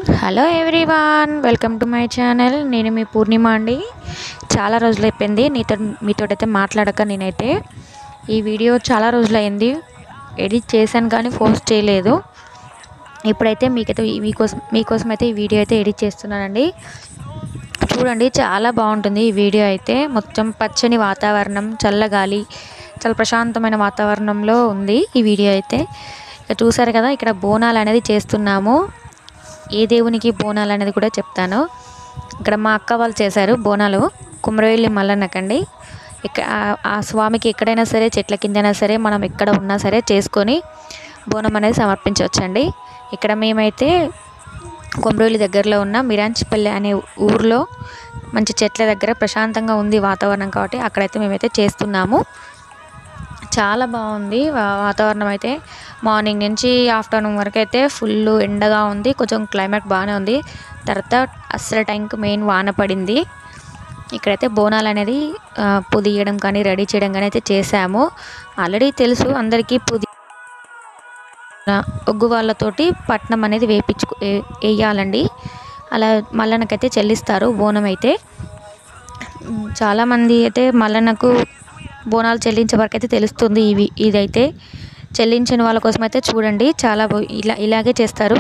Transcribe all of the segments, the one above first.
Hello everyone welcome to my channel నేను మీ పూర్ణిమ అండి చాలా రోజులు అయిపోయింది నీతో మీతో అయితే మాట్లాడక నేనైతే ఈ వీడియో చాలా రోజులు అయింది ఎడిట్ చేశాను కానీ పోస్ట్ చేయలేదు ఇప్పుడైతే మీకైతే ఈ- మీకోసం మీకోసం అయితే ఈ వీడియో అయితే ఎడిట్ చేస్తున్నానండి చూడండి చాలా బాగుంటుంది ఈ వీడియో అయితే మొత్తం పచ్చని వాతావరణం చల్లగాలి చాలా ప్రశాంతమైన వాతావరణంలో ఉంది ఈ వీడియో అయితే ఇక చూసారు కదా ఇక్కడ బోనాలు అనేది చేస్తున్నాము ఏ దేవునికి బోనాలు అనేది కూడా చెప్తాను ఇక్కడ మా అక్క వాళ్ళు చేశారు బోనాలు కుమరవెల్లి మల్లన్నకండి ఇక ఆ- ఆ స్వామికి ఎక్కడైనా సరే చెట్ల కిందైనా సరే మనం ఎక్కడ ఉన్నా సరే చేసుకొని బోనం అనేది సమర్పించవచ్చండి ఇక్కడ మేమైతే కొమరవెల్లి దగ్గరలో ఉన్న మిరాంచిపల్లి అనే ఊర్లో మంచి చెట్ల దగ్గర ప్రశాంతంగా ఉంది వాతావరణం కాబట్టి అక్కడైతే మేమైతే చేస్తున్నాము చాలా బాగుంది వా- వాతావరణం అయితే మార్నింగ్ నుంచి ఆఫ్టర్నూన్ వరకు అయితే ఫుల్ ఎండగా ఉంది కొంచెం క్లైమేట్ బాగానే ఉంది తర్వాత అసలు టైంకి మెయిన్ వాన పడింది ఇక్కడైతే బోనాలు అనేది ఆ, పుదియడం కానీ రెడీ చేయడం కానీ అయితే చేసాము ఆల్రెడీ తెలుసు అందరికీ పుది ఆ, ఒగ్గు వాళ్ళతోటి పట్నం అనేది వేపించు వే- వేయాలండి అలా మల్లన్నకైతే చెల్లిస్తారు బోనం అయితే ఉమ్, చాలామంది అయితే మల్లన్నకు బోనాలు చెల్లించే వరకు అయితే తెలుస్తుంది ఇవి ఇదైతే చెల్లించిన వాళ్ళ కోసం అయితే చూడండి చాలా బో- ఇలా ఇలాగే చేస్తారు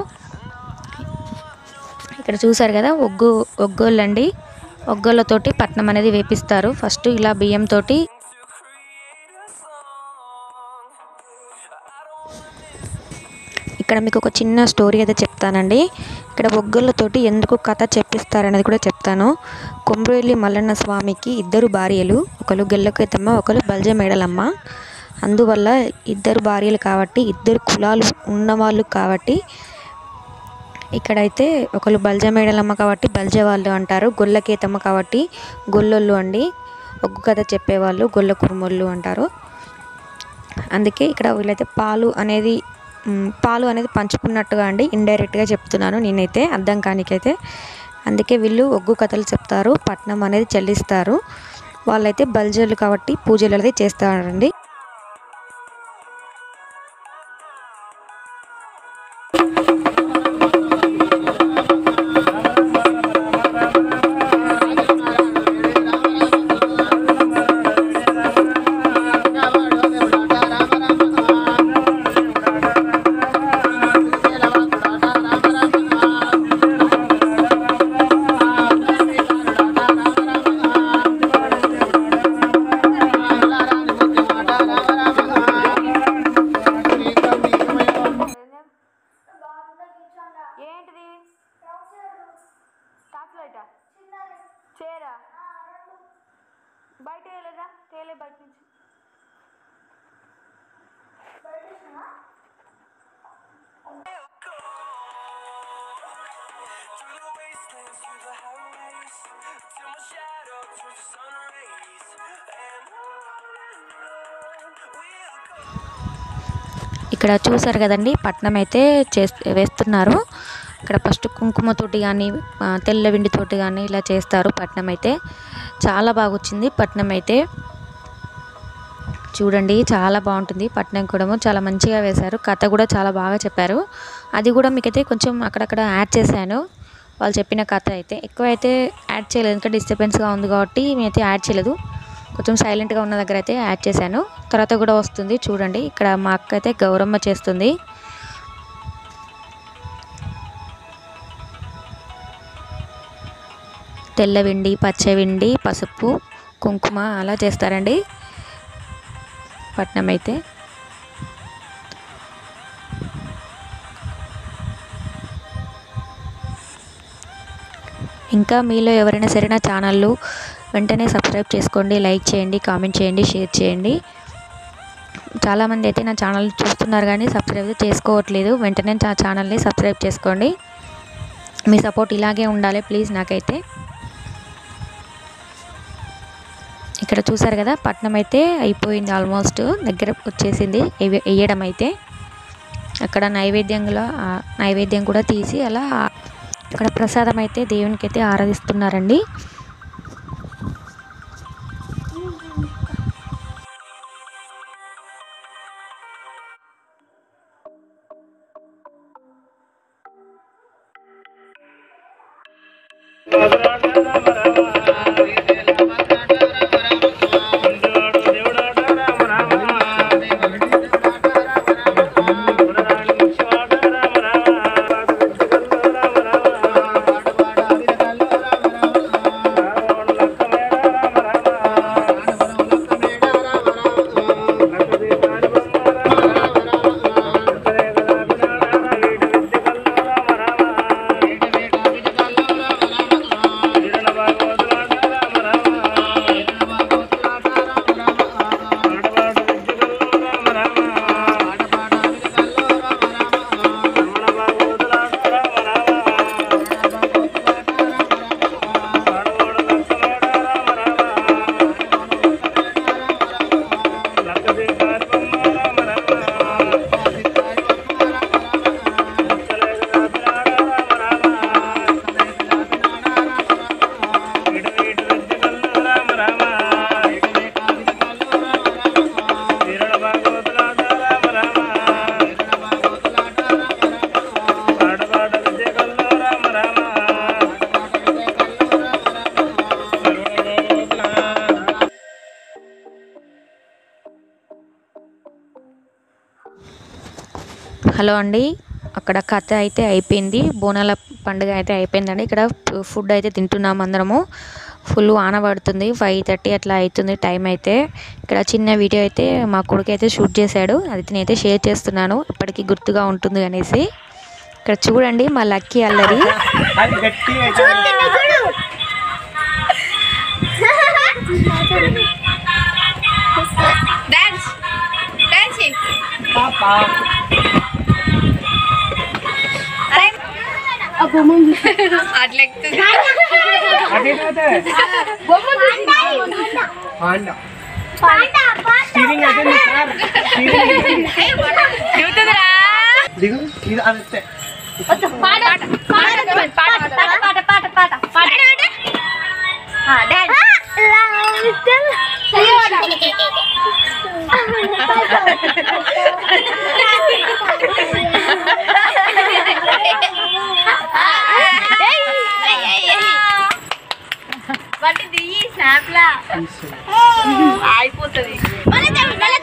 ఇక్కడ చూసారు కదా ఒగ్గు ఒగ్గోళ్ళండి ఒగ్గోళ్ళతోటి పట్నం అనేది వేపిస్తారు ఫస్ట్ ఇలా బియ్యంతోటి ఇక్కడ మీకు ఒక చిన్న స్టోరీ అయితే చెప్తానండి ఇక్కడ ఒగ్గోళ్ళతోటి ఎందుకు కథ చెప్పిస్తారనేది కూడా చెప్తాను కొమ్రవెల్లి మల్లన్న స్వామికి ఇద్దరు భార్యలు ఒకరు గెల్లకైతమ్మ ఒకరు బల్జ మేడలమ్మ అందువల్ల ఇద్దరు భార్యలు కాబట్టి ఇద్దరు కులాలు ఉన్నవాళ్ళు కాబట్టి ఇక్కడైతే ఒకరు బల్జ మేడలమ్మ కాబట్టి బల్జ వాళ్ళు అంటారు గొల్లకేతమ్మ కాబట్టి గొల్లొళ్ళు అండి ఒగ్గు కథ చెప్పేవాళ్ళు గొల్ల కురుమోళ్ళు అంటారు అందుకే ఇక్కడ వీళ్ళైతే పాలు అనేది మ్, పాలు అనేది పంచుకున్నట్టుగా అండి ఇండైరెక్ట్గా చెప్తున్నాను నేనైతే అర్థం కానికైతే అందుకే వీళ్ళు ఒగ్గు కథలు చెప్తారు పట్నం అనేది చెల్లిస్తారు వాళ్ళైతే బల్జలు కాబట్టి పూజలు అనేది చేస్తారండి ఏంటిది టాప్ లైటా చేరా బయట వేయలేదా తేలే బయట నుంచి Through the wastelands, through the highways, till my shadow turns to sun rays, and on and on we'll go. ఇక్కడ చూసారు కదండి పట్నం అయితే చేస్ వేస్తున్నారు ఇక్కడ ఫస్ట్ కుంకుమతోటి కానీ ఆ, తెల్ల వెండితోటి కానీ ఇలా చేస్తారు పట్నం అయితే చాలా బాగా వచ్చింది పట్నం అయితే చూడండి చాలా బాగుంటుంది పట్నం కూడా చాలా మంచిగా వేశారు కథ కూడా చాలా బాగా చెప్పారు అది కూడా మీకైతే కొంచెం అక్కడక్కడ యాడ్ చేశాను వాళ్ళు చెప్పిన కథ అయితే ఎక్కువ అయితే యాడ్ చేయలేదు ఇంకా డిస్టర్బెన్స్గా ఉంది కాబట్టి మేమైతే యాడ్ చేయలేదు కొంచెం సైలెంట్గా ఉన్న దగ్గర అయితే యాడ్ చేశాను తర్వాత కూడా వస్తుంది చూడండి ఇక్కడ మా అక్క అయితే గౌరమ్మ చేస్తుంది తెల్ల వెండి పచ్చ వెండి పసుపు కుంకుమ అలా చేస్తారండి పట్నం అయితే ఇంకా మీలో ఎవరైనా సరే నా ఛానళ్ళు వెంటనే సబ్స్క్రైబ్ చేసుకోండి లైక్ చేయండి కామెంట్ చేయండి షేర్ చేయండి చాలామంది అయితే నా ఛానల్ చూస్తున్నారు కానీ సబ్స్క్రైబ్ అయితే చేసుకోవట్లేదు వెంటనే నా ఛానల్ని సబ్స్క్రైబ్ చేసుకోండి మీ సపోర్ట్ ఇలాగే ఉండాలి ప్లీజ్ నాకైతే ఇక్కడ చూసారు కదా పట్నం అయితే అయిపోయింది ఆల్మోస్ట్ దగ్గర వచ్చేసింది ఎవి- వేయడం అయితే అక్కడ నైవేద్యంలో ఆ నైవేద్యం కూడా తీసి అలా ఇక్కడ ప్రసాదం అయితే దేవునికి అయితే ఆరాధిస్తున్నారండి హలో అండి అక్కడ కథ అయితే అయిపోయింది బోనాల పండుగ అయితే అయిపోయిందండి ఇక్కడ ఫుడ్ అయితే తింటున్నాం అందరము ఫుల్ వాన పడుతుంది ఫైవ్ థర్టీ అట్లా అవుతుంది టైం అయితే ఇక్కడ చిన్న వీడియో అయితే మా కొడుకు అయితే షూట్ చేశాడు అది నేనైతే షేర్ చేస్తున్నాను ఇప్పటికీ గుర్తుగా ఉంటుంది అనేసి ఇక్కడ చూడండి మా లక్కీ అల్లరి అది గట్టిగా డాన్స్ డాన్స్ పాప అట్లా ఎక్కుతుంది అదేంటంటే పాండా స్టీరింగ్ అయితే సార్ స్టీరింగ్ చూస్తుందిరా దిగు ఇది అంతే పాట పాట పాట పాట పాట పాట పాట డాన్స్ వాటి దిగి స్నాప్ లా అయిపోతుంది